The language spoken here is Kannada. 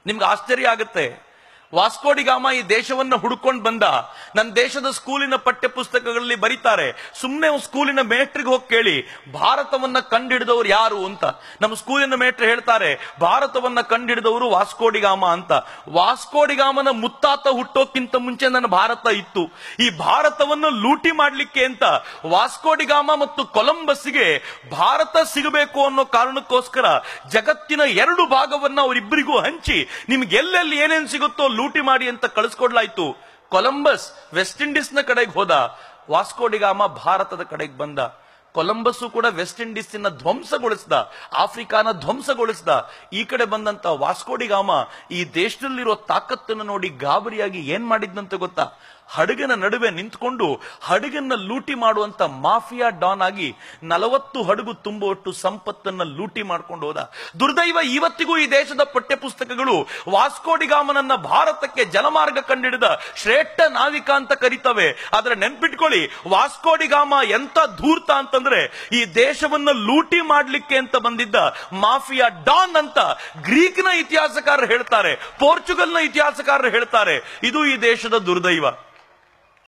ನಿಮ್ಗೆ ಆಶ್ಚರ್ಯ ಆಗುತ್ತೆ ವಾಸ್ಕೋಡಿಗಾಮ ಈ ದೇಶವನ್ನ ಹುಡುಕೊಂಡು ಬಂದ ನನ್ನ ದೇಶದ ಸ್ಕೂಲಿನ ಪಠ್ಯ ಪುಸ್ತಕಗಳಲ್ಲಿ ಬರೀತಾರೆ ಸುಮ್ಮನೆ ಸ್ಕೂಲಿನ ಮೇಟ್ರಿಗೆ ಹೋಗಿ ಕೇಳಿ ಭಾರತವನ್ನ ಕಂಡಿಡಿದವರು ಯಾರು ಅಂತ ನಮ್ಮ ಸ್ಕೂಲಿನ ಮೇಟ್ರ್ ಹೇಳ್ತಾರೆ ಭಾರತವನ್ನ ಕಂಡಿಡಿದವರು ವಾಸ್ಕೋಡಿಗಾಮ ಅಂತ ವಾಸ್ಕೋಡಿಗಾಮನ ಮುತ್ತಾತ ಹುಟ್ಟೋಕ್ಕಿಂತ ಮುಂಚೆ ನನ್ನ ಭಾರತ ಇತ್ತು ಈ ಭಾರತವನ್ನು ಲೂಟಿ ಮಾಡ್ಲಿಕ್ಕೆ ಅಂತ ವಾಸ್ಕೋಡಿಗಾಮ ಮತ್ತು ಕೊಲಂಬಸ್ಗೆ ಭಾರತ ಸಿಗಬೇಕು ಅನ್ನೋ ಕಾರಣಕ್ಕೋಸ್ಕರ ಜಗತ್ತಿನ ಎರಡು ಭಾಗವನ್ನ ಅವರಿಬ್ಬರಿಗೂ ಹಂಚಿ ನಿಮ್ಗೆ ಎಲ್ಲೆಲ್ಲಿ ಏನೇನ್ ಸಿಗುತ್ತೋ ಲೂಟಿ ಮಾಡಿ ಅಂತ ಕಳಿಸ್ಕೊಡ್ಲಾಯ್ತು ಕೊಲಂಬಸ್ ವೆಸ್ಟ್ ಇಂಡೀಸ್ ನ ಕಡೆಗೆ ಹೋದ ವಾಸ್ಕೋಡಿಗಾಮ ಭಾರತದ ಕಡೆಗೆ ಬಂದ ಕೊಲಂಬಸ್ಸು ಕೂಡ ವೆಸ್ಟ್ ಇಂಡೀಸಿನ ಧ್ವಂಸಗೊಳಿಸ್ದ ಆಫ್ರಿಕಾನ ಧ್ವಂಸಗೊಳಿಸ್ದ ಈ ಕಡೆ ಬಂದಂತ ವಾಸ್ಕೋಡಿಗಾಮ ಈ ದೇಶದಲ್ಲಿರೋ ತಾಕತ್ತನ್ನು ನೋಡಿ ಗಾಬರಿಯಾಗಿ ಏನ್ ಮಾಡಿದ್ನಂತ ಗೊತ್ತಾ ಹಡಗಿನ ನಡುವೆ ನಿಂತ್ಕೊಂಡು ಹಡಗನ್ನ ಲೂಟಿ ಮಾಡುವಂತ ಮಾಫಿಯಾ ಡಾನ್ ಆಗಿ ನಲವತ್ತು ಹಡಗು ತುಂಬುವಷ್ಟು ಸಂಪತ್ತನ್ನ ಲೂಟಿ ಮಾಡ್ಕೊಂಡು ಹೋದ ದುರ್ದೈವ ಇವತ್ತಿಗೂ ಈ ದೇಶದ ಪಠ್ಯ ಪುಸ್ತಕಗಳು ವಾಸ್ಕೋಡಿಗಾಮನನ್ನ ಭಾರತಕ್ಕೆ ಜಲಮಾರ್ಗ ಕಂಡಿಡಿದ ಶ್ರೇಷ್ಠ ನಾವಿಕ ಅಂತ ಕರಿತವೆ ಆದ್ರೆ ನೆನ್ಪಿಟ್ಕೊಳ್ಳಿ ವಾಸ್ಕೋಡಿಗಾಮ ಎಂತ ಧೂರ್ತ ಅಂತಂದ್ರೆ ಈ ದೇಶವನ್ನ ಲೂಟಿ ಮಾಡ್ಲಿಕ್ಕೆ ಅಂತ ಬಂದಿದ್ದ ಮಾಫಿಯಾ ಡಾನ್ ಅಂತ ಗ್ರೀಕ್ನ ಇತಿಹಾಸಕಾರರು ಹೇಳ್ತಾರೆ ಪೋರ್ಚುಗಲ್ನ ಇತಿಹಾಸಕಾರರು ಹೇಳ್ತಾರೆ ಇದು ಈ ದೇಶದ ದುರ್ದೈವ